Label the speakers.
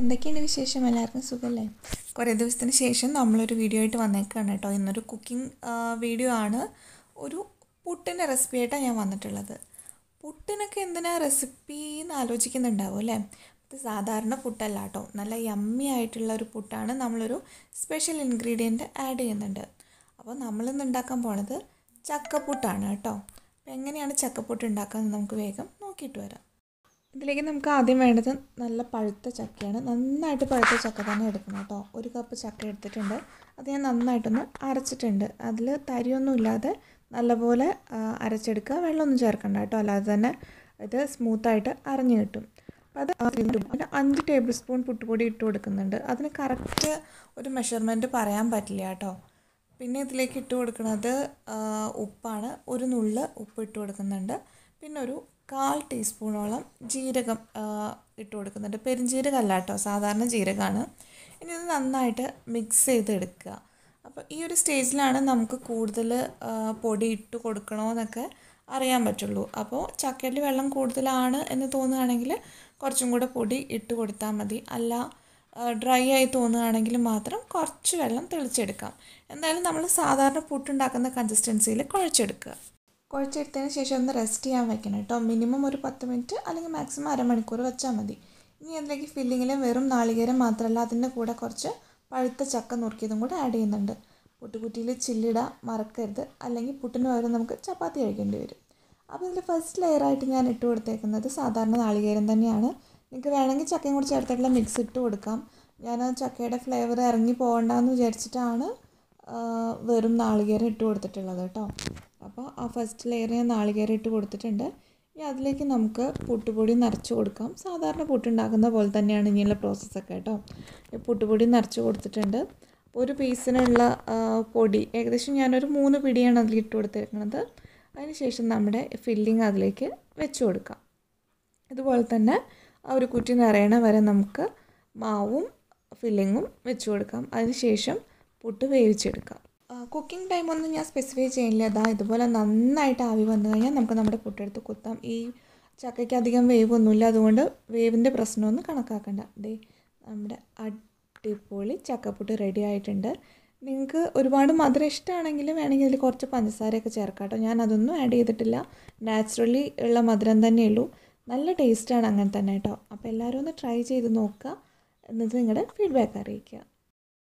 Speaker 1: എന്തൊക്കെയാണ് വിശേഷം എല്ലാവർക്കും സുഖമല്ലേ കുറേ ദിവസത്തിന് ശേഷം നമ്മളൊരു വീഡിയോ ആയിട്ട് വന്നേക്കാണ് കേട്ടോ ഇന്നൊരു കുക്കിംഗ് വീഡിയോ ആണ് ഒരു പുട്ടിൻ്റെ റെസിപ്പി ആയിട്ടാണ് ഞാൻ വന്നിട്ടുള്ളത് പുട്ടിനൊക്കെ എന്തിനാ റെസിപ്പി എന്ന് ആലോചിക്കുന്നുണ്ടാവും അല്ലേ ഇത് സാധാരണ പുട്ടല്ല കേട്ടോ നല്ല യമ്മി ആയിട്ടുള്ള ഒരു പുട്ടാണ് നമ്മളൊരു സ്പെഷ്യൽ ഇൻഗ്രീഡിയൻറ്റ് ആഡ് ചെയ്യുന്നുണ്ട് അപ്പോൾ നമ്മളിന്ന് ഉണ്ടാക്കാൻ പോണത് ചക്കപ്പുട്ടാണ് കേട്ടോ അപ്പോൾ എങ്ങനെയാണ് ചക്കപ്പുട്ട് ഉണ്ടാക്കാമെന്ന് നമുക്ക് വേഗം നോക്കിയിട്ട് വരാം ഇതിലേക്ക് നമുക്ക് ആദ്യം വേണ്ടത് നല്ല പഴുത്ത ചക്കയാണ് നന്നായിട്ട് പഴുത്ത ചക്ക തന്നെ എടുക്കണം കേട്ടോ ഒരു കപ്പ് ചക്ക എടുത്തിട്ടുണ്ട് അത് ഞാൻ നന്നായിട്ടൊന്ന് അരച്ചിട്ടുണ്ട് അതിൽ തരിയൊന്നും ഇല്ലാതെ നല്ലപോലെ ആ, അരച്ചെടുക്കുക വെള്ളമൊന്നും ചേർക്കണ്ട കേട്ടോ അല്ലാതെ തന്നെ ഇത് സ്മൂത്തായിട്ട് അരഞ്ഞു കിട്ടും അപ്പോൾ അത് ആദ്യം പിന്നെ അഞ്ച് ടേബിൾ സ്പൂൺ പുട്ടുപൊടി ഇട്ട് കൊടുക്കുന്നുണ്ട് അതിന് കറക്റ്റ് ഒരു മെഷർമെൻറ്റ് പറയാൻ പറ്റില്ല കേട്ടോ പിന്നെ ഇതിലേക്ക് ഇട്ട് കൊടുക്കുന്നത് ആ, ഉപ്പാണ് ഒരു നുള്ള് ഉപ്പ് ഇട്ട് കൊടുക്കുന്നുണ്ട് പിന്നെ ഒരു കാൽ ടീസ്പൂണോളം ജീരകം ആ, ഇട്ട് കൊടുക്കുന്നുണ്ട് പെരുംജീരകമല്ല കേട്ടോ സാധാരണ ജീരകമാണ് ഇനി ഇത് നന്നായിട്ട് മിക്സ് ചെയ്തെടുക്കുക അപ്പോൾ ഈ ഒരു സ്റ്റേജിലാണ് നമുക്ക് കൂടുതൽ ആ, പൊടി ഇട്ട് കൊടുക്കണമെന്നൊക്കെ അറിയാൻ പറ്റുള്ളൂ അപ്പോൾ ചക്കയിൽ വെള്ളം കൂടുതലാണ് എന്ന് തോന്നുകയാണെങ്കിൽ കുറച്ചും കൂടെ പൊടി ഇട്ട് കൊടുത്താൽ മതി അല്ല ഡ്രൈ ആയി തോന്നുകയാണെങ്കിൽ മാത്രം കുറച്ച് വെള്ളം തെളിച്ചെടുക്കാം എന്തായാലും നമ്മൾ സാധാരണ പുട്ടുണ്ടാക്കുന്ന കൺസിസ്റ്റൻസിയിൽ കുഴച്ചെടുക്കുക കുഴച്ചെടുത്തതിന് ശേഷം ഒന്ന് റെസ്റ്റ് ചെയ്യാൻ വെക്കണം കേട്ടോ മിനിമം ഒരു പത്ത് മിനിറ്റ് അല്ലെങ്കിൽ മാക്സിമം അരമണിക്കൂർ വെച്ചാൽ മതി ഇനി അതിലേക്ക് ഫില്ലിങ്ങിൽ വെറും നാളികേരം മാത്രമല്ല അതിൻ്റെ കൂടെ കുറച്ച് പഴുത്ത ചക്ക നുറുക്കിയതും കൂടെ ആഡ് ചെയ്യുന്നുണ്ട് പുട്ടുകുറ്റിയിൽ ചില്ലിട മറക്കരുത് അല്ലെങ്കിൽ പുട്ടിന് പകരം നമുക്ക് ചപ്പാത്തി കഴിക്കേണ്ടി വരും അപ്പോൾ ഇതിൽ ഫസ്റ്റ് ലെയറായിട്ട് ഞാൻ ഇട്ട് കൊടുത്തേക്കുന്നത് സാധാരണ നാളികേരം തന്നെയാണ് നിങ്ങൾക്ക് വേണമെങ്കിൽ ചക്കയും കൂടി ചേർത്തിട്ടുള്ള മിക്സ് ഇട്ട് കൊടുക്കാം ഞാൻ ആ ചക്കയുടെ ഫ്ലേവർ ഇറങ്ങി പോകണ്ടെന്ന് വിചാരിച്ചിട്ടാണ് ആ, വെറും നാളികേരം ഇട്ട് കൊടുത്തിട്ടുള്ളത് കേട്ടോ അപ്പോൾ ആ ഫസ്റ്റ് ലെയർ ഞാൻ നാളികേരം ഇട്ട് കൊടുത്തിട്ടുണ്ട് ഇനി അതിലേക്ക് നമുക്ക് പുട്ടുപൊടി നിറച്ച് കൊടുക്കാം സാധാരണ പുട്ടുണ്ടാക്കുന്ന പോലെ തന്നെയാണ് ഇനിയുള്ള പ്രോസസ്സൊക്കെ കേട്ടോ ഈ പുട്ടുപൊടി നിറച്ച് കൊടുത്തിട്ടുണ്ട് ഒരു പീസിനുള്ള ആ, പൊടി ഏകദേശം ഞാനൊരു മൂന്ന് പിടിയാണ് അതിൽ ഇട്ട് കൊടുത്തിരിക്കുന്നത് അതിനുശേഷം നമ്മുടെ ഫില്ലിങ് അതിലേക്ക് വെച്ച് കൊടുക്കാം ഇതുപോലെ തന്നെ ആ ഒരു കുറ്റി നിറയണ വരെ നമുക്ക് മാവും ഫില്ലിങ്ങും വെച്ച് കൊടുക്കാം അതിനുശേഷം പുട്ട് വേവിച്ചെടുക്കാം കുക്കിംഗ് ടൈമൊന്നും ഞാൻ സ്പെസിഫൈ ചെയ്യില്ല അതാ ഇതുപോലെ നന്നായിട്ട് ആവി വന്നു കഴിഞ്ഞാൽ നമുക്ക് നമ്മുടെ പുട്ടെടുത്ത് കുത്താം ഈ ചക്കയ്ക്ക് അധികം വേവൊന്നുമില്ല അതുകൊണ്ട് വേവിൻ്റെ പ്രശ്നമൊന്നും കണക്കാക്കണ്ട ദേ നമ്മുടെ അടിപൊളി ചക്കപ്പുട്ട് റെഡി ആയിട്ടുണ്ട് നിങ്ങൾക്ക് ഒരുപാട് മധുരം ഇഷ്ടമാണെങ്കിൽ വേണമെങ്കിൽ അതിൽ കുറച്ച് പഞ്ചസാരയൊക്കെ ചേർക്കാം കേട്ടോ ഞാൻ അതൊന്നും ആഡ് ചെയ്തിട്ടില്ല നാച്ചുറലി ഉള്ള മധുരം തന്നെയുള്ളൂ നല്ല ടേസ്റ്റാണ് അങ്ങനെ തന്നെ കേട്ടോ അപ്പോൾ എല്ലാവരും ഒന്ന് ട്രൈ ചെയ്ത് നോക്കുക എന്നിട്ട് നിങ്ങളുടെ ഫീഡ്ബാക്ക് അറിയിക്കുക